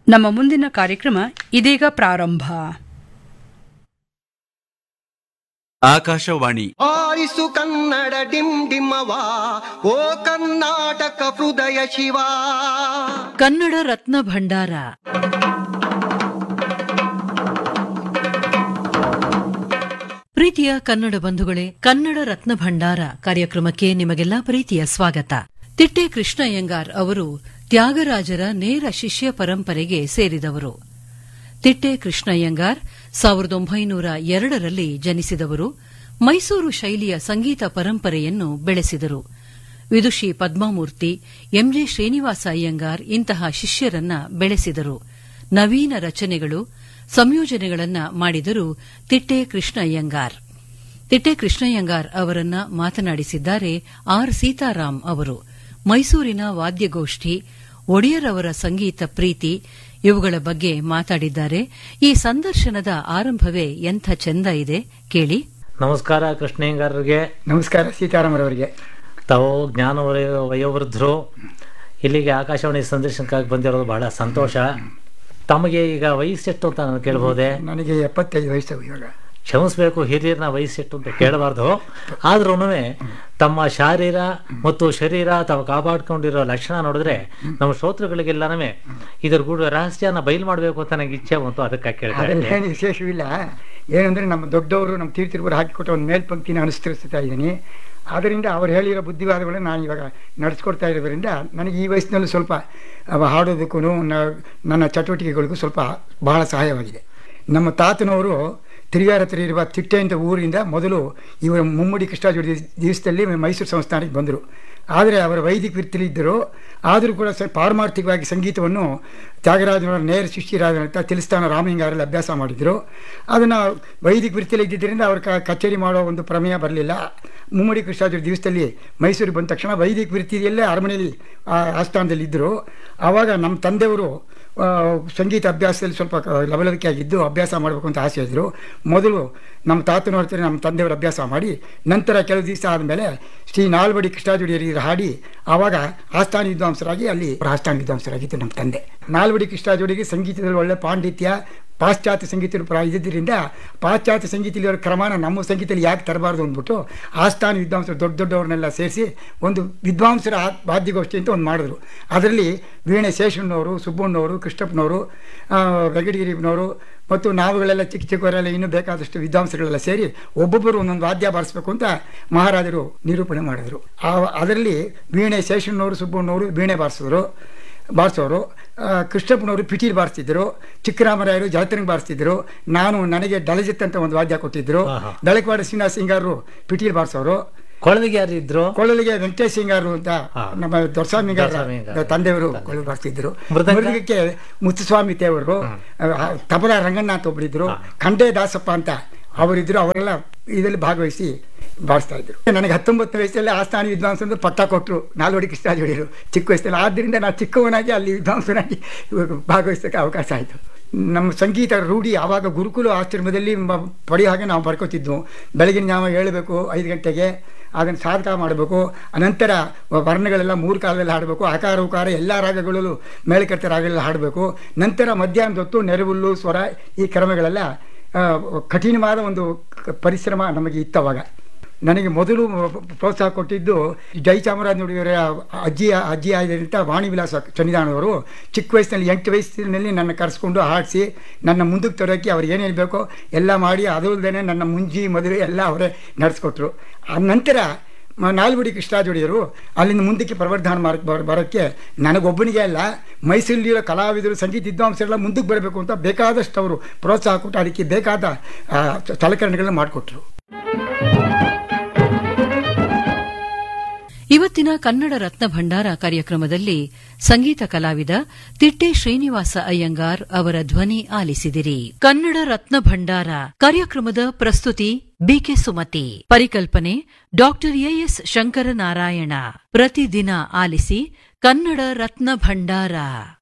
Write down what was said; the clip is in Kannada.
ನಮ್ಮ ಮುಂದಿನ ಕಾರ್ಯಕ್ರಮ ಇದೀಗ ಪ್ರಾರಂಭ ಆಕಾಶವಾಣಿ ಆರಿಸು ಕನ್ನಡ ಡಿಮ್ ಡಿಮ್ಮವ ಓ ಕರ್ನಾಟಕ ಹೃದಯ ಶಿವ ಕನ್ನಡ ರತ್ನ ಭಂಡಾರ ಪ್ರೀತಿಯ ಕನ್ನಡ ಬಂಧುಗಳೇ ಕನ್ನಡ ರತ್ನ ಭಂಡಾರ ಕಾರ್ಯಕ್ರಮಕ್ಕೆ ನಿಮಗೆಲ್ಲ ಪ್ರೀತಿಯ ಸ್ವಾಗತ ತಿಟ್ಟೆ ಕೃಷ್ಣಯ್ಯಂಗಾರ್ ಅವರು ತ್ಯಾಗರಾಜರ ನೇರ ಶಿಷ್ಯ ಪರಂಪರೆಗೆ ಸೇರಿದವರು ತಿಟ್ಟೆ ಕೃಷ್ಣಯ್ಯಂಗಾರ್ ಸಾವಿರದ ಒಂಬೈನೂರ ಎರಡರಲ್ಲಿ ಜನಿಸಿದವರು ಮೈಸೂರು ಶೈಲಿಯ ಸಂಗೀತ ಪರಂಪರೆಯನ್ನು ಬೆಳೆಸಿದರು ವಿದುಷಿ ಪದ್ಮಾಮೂರ್ತಿ ಎಂಜೆ ಶ್ರೀನಿವಾಸ ಅಯ್ಯಂಗಾರ್ ಇಂತಹ ಶಿಷ್ಯರನ್ನ ಬೆಳೆಸಿದರು ನವೀನ ರಚನೆಗಳು ಸಂಯೋಜನೆಗಳನ್ನ ಮಾಡಿದರು ತಿಟ್ಟೆ ಕೃಷ್ಣಯ್ಯಂಗಾರ್ ತಿಟ್ಟೆ ಕೃಷ್ಣಯ್ಯಂಗಾರ್ ಅವರನ್ನ ಮಾತನಾಡಿಸಿದ್ದಾರೆ ಆರ್ ಸೀತಾರಾಮ್ ಅವರು ಮೈಸೂರಿನ ವಾದ್ಯಗೋಷ್ಠಿ ಒಡೆಯರವರ ಸಂಗೀತ ಪ್ರೀತಿ ಇವುಗಳ ಬಗ್ಗೆ ಮಾತಾಡಿದ್ದಾರೆ ಈ ಸಂದರ್ಶನದ ಆರಂಭವೇ ಎಂಥ ಚೆಂದ ಇದೆ ಕೇಳಿ ನಮಸ್ಕಾರ ಕೃಷ್ಣಯ್ಯಂಗಾರರಿಗೆ ನಮಸ್ಕಾರ ಸೀತಾರಾಮರವರಿಗೆ ತಾವು ಜ್ಞಾನ ವಯ- ವಯೋವೃದ್ಧರು ಇಲ್ಲಿಗೆ ಆಕಾಶವಾಣಿ ಸಂದರ್ಶನಕ್ಕಾಗಿ ಬಂದಿರೋದು ಬಹಳ ಸಂತೋಷ ತಮಗೆ ಈಗ ವಯಸ್ಸೆಷ್ಟು ಅಂತ ನಾನು ಕೇಳ್ಬೋದೆ ನನಗೆ ಎಪ್ಪತ್ತೈದು ವಯಸ್ಸು ಇವಾಗ ಕ್ಷಮಿಸ್ಬೇಕು ಹಿರಿಯರನ್ನ ವಯಸ್ಸೆಟ್ಟು ಅಂತ ಕೇಳಬಾರ್ದು ಆದ್ರೂ ತಮ್ಮ ಶಾರೀರ ಮತ್ತು ಶರೀರ ತಾವು ಕಾಪಾಡ್ಕೊಂಡಿರೋ ಲಕ್ಷಣ ನೋಡಿದ್ರೆ ನಮ್ಮ ಶ್ರೋತೃಗಳಿಗೆಲ್ಲನೂ ಇದ್ರ ಕೂಡ ರಹಸ್ಯನ ಬಯಲು ಮಾಡಬೇಕು ಅಂತ ನನಗೆ ಇಚ್ಛೆ ಬಂತು ಅದಕ್ಕೆ ಕೇಳ್ತಾ ಅದರಲ್ಲಿ ಇದ್ದೆ. ಏನು ವಿಶೇಷವಿಲ್ಲ ಏನಂದ್ರೆ ನಮ್ಮ ದೊಡ್ಡವರು ನಮ್ಮ ತೀರ್ಥಿರುವರು ಹಾಕಿಕೊಟ್ಟ ಒಂದು ಮೇಲ್ಪಂಕ್ತಿನ ಅನುಸರಿಸ್ತಾ ಇದ್ದೀನಿ ಆದ್ದರಿಂದ ಅವ್ರು ಹೇಳಿರೋ ಬುದ್ಧಿವಾದಗಳನ್ನ ನಾನು ಇವಾಗ ನಡೆಸ್ಕೊಡ್ತಾ ಇರೋದ್ರಿಂದ ನನಗೆ ಈ ವಯಸ್ಸಿನಲ್ಲೂ ಸ್ವಲ್ಪ ಅವ ಹಾಡೋದಕ್ಕೂ ನ- ನನ್ನ ಚಟುವಟಿಕೆಗಳಿಗೂ ಸ್ವಲ್ಪ ಬಹಳ ಸಹಾಯವಾಗಿದೆ ನಮ್ಮ ತಾತನವರು ತಿರುಗಾರ ಹತ್ರ ಇರುವ ತಿಟ್ಟೆ ಅಂತ ಊರಿಂದ ಮೊದಲು ಇವರ ಮುಮ್ಮಡಿ ಕೃಷ್ಣಾಜೋಡಿ ದಿವಸದಲ್ಲಿ ಮೈಸೂರು ಸಂಸ್ಥಾನಕ್ಕೆ ಬಂದರು ಆದರೆ ಅವರ ವೈದಿಕ ವೃತ್ತಿಲಿದ್ದರು ಆದರೂ ಕೂಡ ಸ್ವಲ್ಪ ಪಾರಮಾರ್ಥಿಕವಾಗಿ ಸಂಗೀತವನ್ನು ತ್ಯಾಗರಾಜನವರ ನೇರ ಶಿಷ್ಯರಾದಂಥ ತಿಲಿಸ್ತಾನ ರಾಮಲಿಂಗಾರಲ್ಲಿ ಅಭ್ಯಾಸ ಮಾಡಿದರು ಅದನ್ನು ವೈದಿಕ ವೃತ್ತಿಯಲ್ಲಿ ಇದ್ದಿದ್ದರಿಂದ ಅವ್ರ ಕ ಕಚೇರಿ ಮಾಡೋ ಒಂದು ಪ್ರಮೇಯ ಬರಲಿಲ್ಲ ಮುಮ್ಮಡಿ ಕೃಷ್ಣಾಜೋಡಿ ದಿವಸದಲ್ಲಿ ಮೈಸೂರಿಗೆ ಬಂದ ತಕ್ಷಣ ವೈದಿಕ ವೃತ್ತಿಯಲ್ಲೇ ಅರಮನೆಯಲ್ಲಿ ಆ ಆಸ್ಥಾನದಲ್ಲಿ ಇದ್ದರು ಆವಾಗ ನಮ್ಮ ತಂದೆಯವರು ಆ, ಸಂಗೀತ ಅಭ್ಯಾಸದಲ್ಲಿ ಸ್ವಲ್ಪ ಕ- ಲವಲವಿಕೆ ಆಗಿದ್ದು ಅಭ್ಯಾಸ ಮಾಡಬೇಕು ಅಂತ ಆಸೆ ಇದ್ದರು ಮೊದಲು ನಮ್ಮ ತಾತನವ್ರ ಹತ್ರ ನಮ್ಮ ತಂದೆಯವರು ಅಭ್ಯಾಸ ಮಾಡಿ ನಂತರ ಕೆಲವು ದಿವಸ ಆದಮೇಲೆ ಶ್ರೀ ನಾಲ್ವಡಿ ಕೃಷ್ಣಾಜೋಡಿಯರಿಗೆ ಹಾಡಿ ಆವಾಗ ಆಸ್ಥಾನ ವಿದ್ವಾಂಸರಾಗಿ ಅಲ್ಲಿ ಅವ್ರ ಆಸ್ಥಾನ ವಿದ್ವಾಂಸರಾಗಿದ್ದು ನಮ್ಮ ತಂದೆ ನಾಲ್ವಡಿ ಕೃಷ್ಣಾಜೋಡಿಗೆ ಸಂಗೀತದಲ್ಲಿ ಒಳ್ಳೆ ಪಾಂಡಿತ್ಯ ಪಾಶ್ಚಾತ್ಯ ಸಂಗೀತ ಪ್ರ ಇದ್ದಿದ್ದರಿಂದ ಪಾಶ್ಚಾತ್ಯ ಸಂಗೀತದಲ್ಲಿ ಅವರ ಕ್ರಮನ ನಮ್ಮ ಸಂಗೀತದಲ್ಲಿ ಯಾಕೆ ತರಬಾರ್ದು ಅಂದ್ಬಿಟ್ಟು ಆಸ್ಥಾನ ವಿದ್ವಾಂಸರು ದೊಡ್ಡ ದೊಡ್ಡವ್ರನ್ನೆಲ್ಲ ಸೇರಿಸಿ ಒಂದು ವಿದ್ವಾಂಸರ ಆ- ವಾದ್ಯಗೋಷ್ಠಿ ಅಂತ ಒಂದು ಮಾಡಿದ್ರು ಅದರಲ್ಲಿ ವೀಣೆ ಶೇಷಣ್ಣವರು ಸುಬ್ಬಣ್ಣವರು ಕೃಷ್ಣಪ್ಪನವರು ಆ, ವೆಂಕಟಗಿರಿನವರು ಮತ್ತು ನಾವುಗಳೆಲ್ಲ ಚಿಕ್ಕ ಚಿಕ್ಕವರೆಲ್ಲ ಇನ್ನೂ ಬೇಕಾದಷ್ಟು ವಿದ್ವಾಂಸಗಳೆಲ್ಲ ಸೇರಿ ಒಬ್ಬೊಬ್ಬರು ಒಂದೊಂದು ವಾದ್ಯ ಬಾರಿಸ್ಬೇಕು ಅಂತ ಮಹಾರಾಜರು ನಿರೂಪಣೆ ಮಾಡಿದ್ರು ಆ ಅದರಲ್ಲಿ ವೀಣೆ ಶೇಷಣ್ಣವರು ಸುಬ್ಬಣ್ಣವರು ವೀಣೆ ಬಾರಿಸಿದ್ರು ಬಾರಿಸೋರು ಆ, ಕೃಷ್ಣಪ್ಪನವರು ಪಿಟೀಲ್ ಬಾರಿಸ್ತಿದ್ರು ಚಿಕ್ಕರಾಮರಾಯರು ಜಾತ್ರೆಗೆ ಬಾರಿಸ್ತಿದ್ರು ನಾನು ನನಗೆ ಡಲಜಿತ್ ಅಂತ ಒಂದು ವಾದ್ಯ ಕೊಟ್ಟಿದ್ರು ಆಹಾ. ದಳಕವಾಡ ಶ್ರೀನಿವಾಸ ಸಿಂಗಾರರು ಪಿಟೀಲ್ ಬಾರಿಸೋರು ಕೊಳಲಿಗೆ ಯಾರು ಇದ್ರು ಕೊಳ್ಳಲಿಗೆ ವೆಂಕಟೇಶ್ ಸಿಂಗಾರು ಅಂತ ಹಾ. ನಮ್ಮ ದೊರಸ್ವಾಮಿ ದೊರೆಸ್ವಾಮಿ ಹಿಂಗಾರು. ತಂದೆಯವರು ಕೊಳ್ಳಲು ಬಾರಿಸ್ತಿದ್ರು ಮೃದಂಗ? ಮೃದಂಗಕ್ಕೆ ಮುತ್ತುಸ್ವಾಮಿ ತೇವರು ತಬಲ ರಂಗಣ್ಣ ಅಂತ ಒಬ್ಬರಿದ್ರು ಖಂಡೇ ದಾಸಪ್ಪ ಅಂತ ಅವರಿದ್ರು ಅವರೆಲ್ಲ ಇದರಲ್ಲಿ ಭಾಗವಹಿಸಿ ಬಾರಿಸ್ತಾ ಇದ್ರು ನನಗೆ ಹತ್ತೊಂಬತ್ತು ವಯಸ್ಸಲ್ಲಿ ಆಸ್ಥಾನ ವಿದ್ವಾಂಸರು ಪಟ್ಟ ಕೊಟ್ಟರು ನಾಲ್ವಡಿ ಕೃಷ್ಣಾಜೋಡಿಯರು ಚಿಕ್ಕ ವಯಸ್ಸಲ್ಲಿ ಆದ್ದರಿಂದ ನಾನು ಚಿಕ್ಕವನಾಗಿ ಅಲ್ಲಿ ವಿದ್ವಾಂಸನಾಗಿ ಭಾಗವಹಿಸೋಕ್ಕೆ ಅವಕಾಶ ಆಯಿತು ನಮ್ಮ ಸಂಗೀತ ರೂಢಿ ಆವಾಗ ಗುರುಕುಲ ಆಶ್ರಮದಲ್ಲಿ ಮ- ಪಡೆಯೋ ಹಾಗೆ ನಾವು ಬರ್ಕೋತಿದ್ವು ಬೆಳಗಿನ ಜಾವ ಏಳಬೇಕು ಐದು ಗಂಟೆಗೆ ಅದನ್ನು ಸಾಧಕ ಮಾಡಬೇಕು ಅನಂತರ ವರ್ಣಗಳೆಲ್ಲ ಮೂರು ಕಾಲದಲ್ಲಿ ಹಾಡಬೇಕು ಆಕಾರ ಉಕಾರ ಎಲ್ಲ ರಾಗಗಳಲ್ಲೂ ಮೇಳಕರ್ತ ರಾಗಗಳೆಲ್ಲ ಹಾಡಬೇಕು ನಂತರ ಮಧ್ಯಾಹ್ನದ ಹೊತ್ತು ನೆರವುಲ್ಲು ಸ್ವರ ಈ ಕ್ರಮಗಳೆಲ್ಲ ಆ, ಕಠಿಣವಾದ ಒಂದು ಕ- ಪರಿಶ್ರಮ ನಮಗೆ ಇತ್ತವಾಗ ನನಗೆ ಮೊದಲು ಪ್ರೋತ್ಸಾಹ ಕೊಟ್ಟಿದ್ದು ಜೈ ಚಾಮರಾಜನವರ ಅಜ್ಜಿ ಅಜ್ಜಿ ಆಗಿದ್ದಂಥ ವಾಣಿ ವಿಲಾಸ ಚನ್ನಿದಾನವರು ಚಿಕ್ಕ ವಯಸ್ಸಿನಲ್ಲಿ ಎಂಟು ವಯಸ್ಸಿನಲ್ಲಿ ನನ್ನ ಕರೆಸ್ಕೊಂಡು ಹಾಡಿಸಿ ನನ್ನ ಮುಂದಕ್ಕೆ ತರೋಕ್ಕೆ ಅವ್ರು ಏನೇನು ಬೇಕೋ ಎಲ್ಲ ಮಾಡಿ ಅದಲ್ಲದೆ ನನ್ನ ಮುಂಜಿ ಮದುವೆ ಎಲ್ಲ ಅವರೇ ನಡೆಸ್ಕೊಟ್ರು ಆ ನಂತರ ಮ- ನಾಲ್ವಡಿ ಕೃಷ್ಣಾಜೋಡಿಯರು ಅಲ್ಲಿಂದ ಮುಂದಕ್ಕೆ ಪ್ರವರ್ಧನ ಮಾರ್ಕ್ ಬರ ಬರೋಕ್ಕೆ ನನಗೊಬ್ಬನಿಗೆ ಅಲ್ಲ ಮೈಸೂರಿಲಿರೋ ಕಲಾವಿದರು ಸಂಗೀತ ವಿದ್ವಾಂಸರೆಲ್ಲ ಮುಂದಕ್ಕೆ ಬರಬೇಕು ಅಂತ ಬೇಕಾದಷ್ಟು ಅವರು ಪ್ರೋತ್ಸಾಹ ಕೊಟ್ಟು ಅದಕ್ಕೆ ಬೇಕಾದ ಆ, ಸಲಕರಣೆಗಳನ್ನ ಮಾಡಿಕೊಟ್ರು ಇವತ್ತಿನ ಕನ್ನಡ ರತ್ನ ಭಂಡಾರ ಕಾರ್ಯಕ್ರಮದಲ್ಲಿ ಸಂಗೀತ ಕಲಾವಿದ ತಿಟ್ಟೆ ಶ್ರೀನಿವಾಸ ಅಯ್ಯಂಗಾರ್ ಅವರ ಧ್ವನಿ ಆಲಿಸಿದಿರಿ ಕನ್ನಡ ರತ್ನ ಭಂಡಾರ ಕಾರ್ಯಕ್ರಮದ ಪ್ರಸ್ತುತಿ ಬಿಕೆ ಸುಮತಿ ಪರಿಕಲ್ಪನೆ ಡಾಕ್ಟರ್ ಎಎಸ್ ಶಂಕರನಾರಾಯಣ ಪ್ರತಿದಿನ ಆಲಿಸಿ ಕನ್ನಡ ರತ್ನ ಭಂಡಾರ